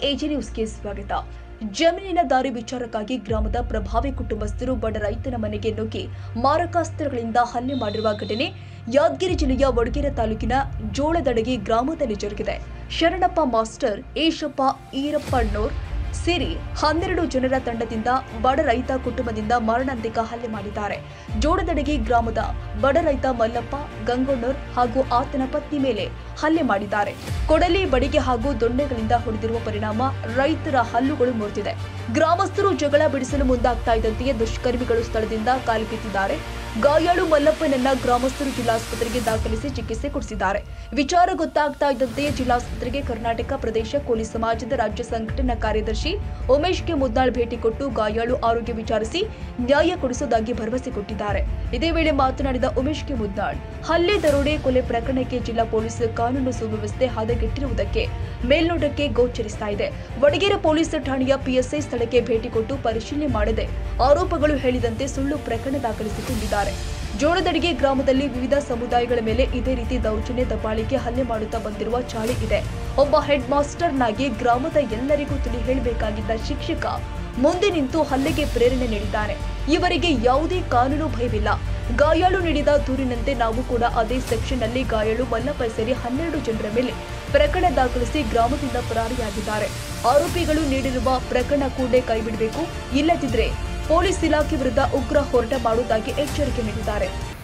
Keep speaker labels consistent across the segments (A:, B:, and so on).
A: AG ನ್ಯೂಸ್ಗೆ ಸ್ವಾಗತ ಜಮೀನಿನ ದಾರಿ ವಿಚಾರಕ್ಕಾಗಿ ಗ್ರಾಮದ ಪ್ರಭಾವಿ ಕುಟುಂಬಸ್ಥರು ಬಡ ರೈತನ ಮನೆಗೆ ನುಗ್ಗಿ ಮಾರಕಾಸ್ತ್ರಗಳಿಂದ ಹಲ್ಲೆ ಮಾಡಿರುವ ಘಟನೆ ಯಾದಗಿರಿ ಜಿಲ್ಲೆಯ ವಡಗೇರ ತಾಲೂಕಿನ ಜೋಳದಡಗಿ ಗ್ರಾಮದಲ್ಲಿ ಜರುಗಿದೆ ಶರಣಪ್ಪ ಮಾಸ್ಟರ್ ಏಷಪ್ಪ ಈರಪ್ಪಣ್ಣೋರ್ ಸೇರಿ ಹನ್ನೆರಡು ಜನರ ತಂಡದಿಂದ ಬಡ ರೈತ ಕುಟುಂಬದಿಂದ ಮಾರಣಾಂತಿಕ ಹಲ್ಲೆ ಮಾಡಿದ್ದಾರೆ ಜೋಡದಡಗಿ ಗ್ರಾಮದ ಬಡ ರೈತ ಮಲ್ಲಪ್ಪ ಗಂಗೊಣ್ಣೂರ್ ಹಾಗೂ ಆತನ ಪತ್ನಿ ಮೇಲೆ ಹಲ್ಲೆ ಮಾಡಿದ್ದಾರೆ ಕೊಡಲಿ ಬಡಿಗೆ ಹಾಗೂ ದೊಣ್ಣೆಗಳಿಂದ ಹೊಡೆದಿರುವ ಪರಿಣಾಮ ರೈತರ ಹಲ್ಲುಗಳು ಮುರಿದಿದೆ ಗ್ರಾಮಸ್ಥರು ಜಗಳ ಬಿಡಿಸಲು ಮುಂದಾಗ್ತಾ ಇದ್ದಂತೆಯೇ ದುಷ್ಕರ್ಮಿಗಳು ಸ್ಥಳದಿಂದ ಕಾಲ್ಕಿತ್ತಿದ್ದಾರೆ ಗಾಯಾಳು ಮಲ್ಲಪ್ಪನನ್ನ ಗ್ರಾಮಸ್ಥರು ಜಿಲ್ಲಾಸ್ಪತ್ರೆಗೆ ದಾಖಲಿಸಿ ಚಿಕಿತ್ಸೆ ಕೊಡಿಸಿದ್ದಾರೆ ವಿಚಾರ ಗೊತ್ತಾಗ್ತಾ ಇದ್ದಂತೆಯೇ ಜಿಲ್ಲಾಸ್ಪತ್ರೆಗೆ ಕರ್ನಾಟಕ ಪ್ರದೇಶ ಕೋಲಿ ಸಮಾಜದ ರಾಜ್ಯ ಸಂಘಟನಾ ಕಾರ್ಯದರ್ಶಿ ಉಮೇಶ್ಗೆ ಮುದ್ನಾಳ್ ಭೇಟಿ ಕೊಟ್ಟು ಗಾಯಾಳು ಆರೋಗ್ಯ ವಿಚಾರಿಸಿ ನ್ಯಾಯ ಕೊಡಿಸುವುದಾಗಿ ಭರವಸೆ ಕೊಟ್ಟಿದ್ದಾರೆ ಇದೇ ವೇಳೆ ಮಾತನಾಡಿದ ಉಮೇಶ್ ಕೆ ಮುದ್ನಾಳ್ ಹಲ್ಲೆ ದರೋಡೆ ಕೊಲೆ ಪ್ರಕರಣಕ್ಕೆ ಜಿಲ್ಲಾ ಪೊಲೀಸ್ ಕಾನೂನು ಸುವ್ಯವಸ್ಥೆ ಹದಗೆಟ್ಟಿರುವುದಕ್ಕೆ ಮೇಲ್ನೋಟಕ್ಕೆ ಗೋಚರಿಸ್ತಾ ಇದೆ ವಡಗೇರ ಪೊಲೀಸ್ ಠಾಣೆಯ ಪಿಎಸ್ಐ ಸ್ಥಳಕ್ಕೆ ಭೇಟಿ ಕೊಟ್ಟು ಪರಿಶೀಲನೆ ಮಾಡದೆ ಆರೋಪಗಳು ಹೇಳಿದಂತೆ ಸುಳ್ಳು ಪ್ರಕರಣ ದಾಖಲಿಸಿಕೊಂಡಿದ್ದಾರೆ ಜೋಳದಡಿಗೆ ಗ್ರಾಮದಲ್ಲಿ ವಿವಿಧ ಸಮುದಾಯಗಳ ಮೇಲೆ ಇದೇ ರೀತಿ ದೌರ್ಜನ್ಯ ದಬ್ಬಾಳಿಕೆ ಹಲ್ಲೆ ಮಾಡುತ್ತಾ ಬಂದಿರುವ ಚಾಳಿ ಇದೆ ಒಬ್ಬ ಹೆಡ್ ಮಾಸ್ಟರ್ನಾಗಿ ಗ್ರಾಮದ ಎಲ್ಲರಿಗೂ ತಿಳಿ ಹೇಳಬೇಕಾಗಿದ್ದ ಶಿಕ್ಷಕ ಮುಂದೆ ನಿಂತು ಹಲ್ಲೆಗೆ ಪ್ರೇರಣೆ ನೀಡಿದ್ದಾನೆ ಇವರಿಗೆ ಯಾವುದೇ ಕಾನೂನು ಭಯವಿಲ್ಲ ಗಾಯಾಳು ನೀಡಿದ ದೂರಿನಂತೆ ನಾವು ಕೂಡ ಅದೇ ಸೆಕ್ಷನ್ ನಲ್ಲಿ ಗಾಯಾಳು ಮಲ್ಲಪ್ಪ ಸೇರಿ ಹನ್ನೆರಡು ಜನರ ಮೇಲೆ ಪ್ರಕರಣ ದಾಖಲಿಸಿ ಗ್ರಾಮದಿಂದ ಪರಾರಿಯಾಗಿದ್ದಾರೆ ಆರೋಪಿಗಳು ನೀಡಿರುವ ಪ್ರಕರಣ ಕೂಡಲೇ ಕೈಬಿಡಬೇಕು ಇಲ್ಲದಿದ್ರೆ ಪೊಲೀಸ್ ಇಲಾಖೆ ವಿರುದ್ಧ ಉಗ್ರ ಹೋರಾಟ ಮಾಡುವುದಾಗಿ ಎಚ್ಚರಿಕೆ ನೀಡಿದ್ದಾರೆ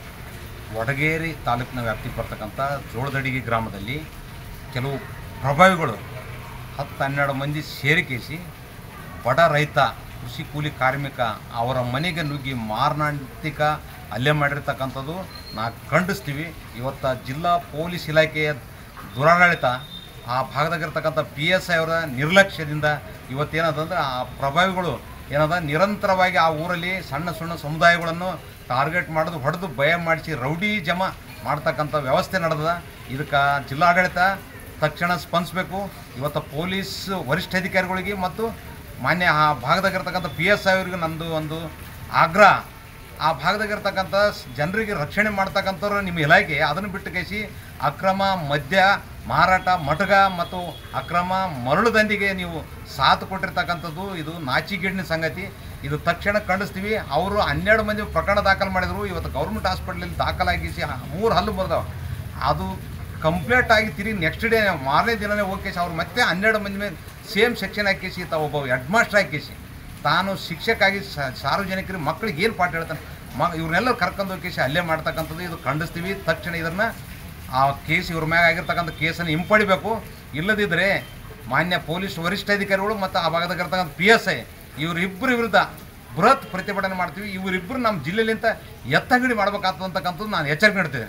B: ವಡಗೇರಿ ತಾಲೂಕಿನ ವ್ಯಾಪ್ತಿಗೆ ಬರ್ತಕ್ಕಂಥ ಜೋಳದಡಿಗೆ ಗ್ರಾಮದಲ್ಲಿ ಕೆಲವು ಪ್ರಭಾವಿಗಳು ಹತ್ತು ಹನ್ನೆರಡು ಮಂದಿ ಸೇರಿಕೇಸಿ ಬಡ ರೈತ ಕೃಷಿ ಕೂಲಿ ಕಾರ್ಮಿಕ ಅವರ ಮನೆಗೆ ನುಗ್ಗಿ ಮಾರಣಾಂತಿಕ ಹಲ್ಲೆ ಮಾಡಿರ್ತಕ್ಕಂಥದ್ದು ನಾ ಖಂಡಿಸ್ತೀವಿ ಇವತ್ತು ಜಿಲ್ಲಾ ಪೊಲೀಸ್ ಇಲಾಖೆಯ ದುರಾಡಳಿತ ಆ ಭಾಗದಾಗಿರ್ತಕ್ಕಂಥ ಪಿ ಎಸ್ ಐ ಅವರ ನಿರ್ಲಕ್ಷ್ಯದಿಂದ ಇವತ್ತೇನದಂದ್ರೆ ಆ ಪ್ರಭಾವಿಗಳು ಏನದ ನಿರಂತರವಾಗಿ ಆ ಊರಲ್ಲಿ ಸಣ್ಣ ಸಣ್ಣ ಸಮುದಾಯಗಳನ್ನು ಟಾರ್ಗೆಟ್ ಮಾಡೋದು ಹೊಡೆದು ಭಯ ಮಾಡಿಸಿ ರೌಡಿ ಜಮ ಮಾಡ್ತಕ್ಕಂಥ ವ್ಯವಸ್ಥೆ ನಡೆದ ಇದಕ್ಕೆ ಜಿಲ್ಲಾಡಳಿತ ತಕ್ಷಣ ಸ್ಪಂದಿಸಬೇಕು ಇವತ್ತು ಪೊಲೀಸ್ ವರಿಷ್ಠಾಧಿಕಾರಿಗಳಿಗೆ ಮತ್ತು ಮಾನ್ಯ ಆ ಭಾಗದಾಗಿರ್ತಕ್ಕಂಥ ಪಿ ಎಸ್ ಐ ಅವರಿಗೆ ನಂದು ಒಂದು ಆಗ್ರಹ ಆ ಭಾಗದಾಗಿರ್ತಕ್ಕಂಥ ಜನರಿಗೆ ರಕ್ಷಣೆ ಮಾಡ್ತಕ್ಕಂಥವ್ರು ನಿಮ್ಮ ಇಲಾಖೆ ಅದನ್ನು ಬಿಟ್ಟು ಕೈಸಿ ಅಕ್ರಮ ಮದ್ಯ ಮಾರಾಟ ಮಟಗ ಮತ್ತು ಅಕ್ರಮ ಮರಳು ದಂಧೆಗೆ ನೀವು ಸಾಥ್ ಕೊಟ್ಟಿರ್ತಕ್ಕಂಥದ್ದು ಇದು ನಾಚಿಗೇಡಿನ ಸಂಗತಿ ಇದು ತಕ್ಷಣ ಖಂಡಿಸ್ತೀವಿ ಅವರು ಹನ್ನೆರಡು ಮಂದಿ ಪ್ರಕರಣ ದಾಖಲು ಮಾಡಿದರು ಇವತ್ತು ಗೌರ್ಮೆಂಟ್ ಹಾಸ್ಪಿಟ್ಲಲ್ಲಿ ದಾಖಲಾಗಿಸಿ ಮೂರು ಹಲ್ಲು ಬರ್ದಾವ ಅದು ಕಂಪ್ಲೀಟ್ ಆಗಿ ತಿರುಗಿ ನೆಕ್ಸ್ಟ್ ಡೇ ಮಾರನೇ ದಿನನೇ ಹೋಗ್ಕೇಸಿ ಅವ್ರು ಮತ್ತೆ ಹನ್ನೆರಡು ಮಂದಿ ಮೇಲೆ ಸೇಮ್ ಸೆಕ್ಷನ್ ಹಾಕಿಸಿ ತಾ ಒಬ್ಬ ಹೆಡ್ ಮಾಸ್ಟರ್ ಹಾಕಿಸಿ ತಾನು ಶಿಕ್ಷಕಾಗಿ ಸ- ಸಾರ್ವಜನಿಕರಿಗೆ ಮಕ್ಕಳಿಗೆ ಏನು ಪಾಠ ಹೇಳ್ತಾನೆ ಮ ಇವ್ರನ್ನೆಲ್ಲರೂ ಕರ್ಕೊಂಡು ಹೋಗಿಸಿ ಅಲ್ಲೇ ಮಾಡ್ತಕ್ಕಂಥದ್ದು ಇದು ಖಂಡಿಸ್ತೀವಿ ತಕ್ಷಣ ಇದನ್ನು ಆ ಕೇಸ್ ಇವ್ರ ಮ್ಯಾಗ ಆಗಿರ್ತಕ್ಕಂಥ ಕೇಸನ್ನು ಹಿಂಪಡಿಬೇಕು ಇಲ್ಲದಿದ್ದರೆ ಮಾನ್ಯ ಪೊಲೀಸ್ ವರಿಷ್ಠಾಧಿಕಾರಿಗಳು ಮತ್ತು ಆ ಭಾಗದಾಗಿರ್ತಕ್ಕಂಥ ಪಿ ಎಸ್ ಐ ಇವರಿಬ್ಬರ ವಿರುದ್ಧ ಬೃಹತ್ ಪ್ರತಿಭಟನೆ ಮಾಡ್ತೀವಿ ಇವರಿಬ್ಬರು ನಮ್ಮ ಜಿಲ್ಲೆಲಿಂತ ಎತ್ತಂಗಡಿ ಮಾಡ್ಬೇಕಾಗ್ತದಂತಕ್ಕಂಥದ್ದು ನಾನು ಎಚ್ಚರಿಕೆ ನೀಡ್ತೇನೆ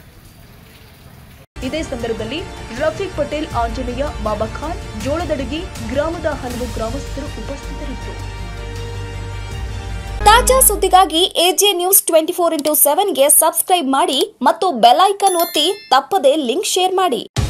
A: ಇದೇ ಸಂದರ್ಭದಲ್ಲಿ ರಫೀಕ್ ಪಟೇಲ್ ಆಂಜನೇಯ ಬಾಬಾ ಖಾನ್ ಜೋಳದಡಗಿ ಗ್ರಾಮದ ಹಲವು ಗ್ರಾಮಸ್ಥರು ಉಪಸ್ಥಿತರಿದ್ದರು
C: ತಾಜಾ ಸುದ್ದಿಗಾಗಿ AJ news twenty four into ಸೆವೆನ್ಗೆ ಸಬ್ಸ್ಕ್ರೈಬ್ ಮಾಡಿ ಮತ್ತು ಬೆಲ್ ಐಕಾನ್ ಒತ್ತಿ ತಪ್ಪದೇ ಲಿಂಕ್ ಶೇರ್ ಮಾಡಿ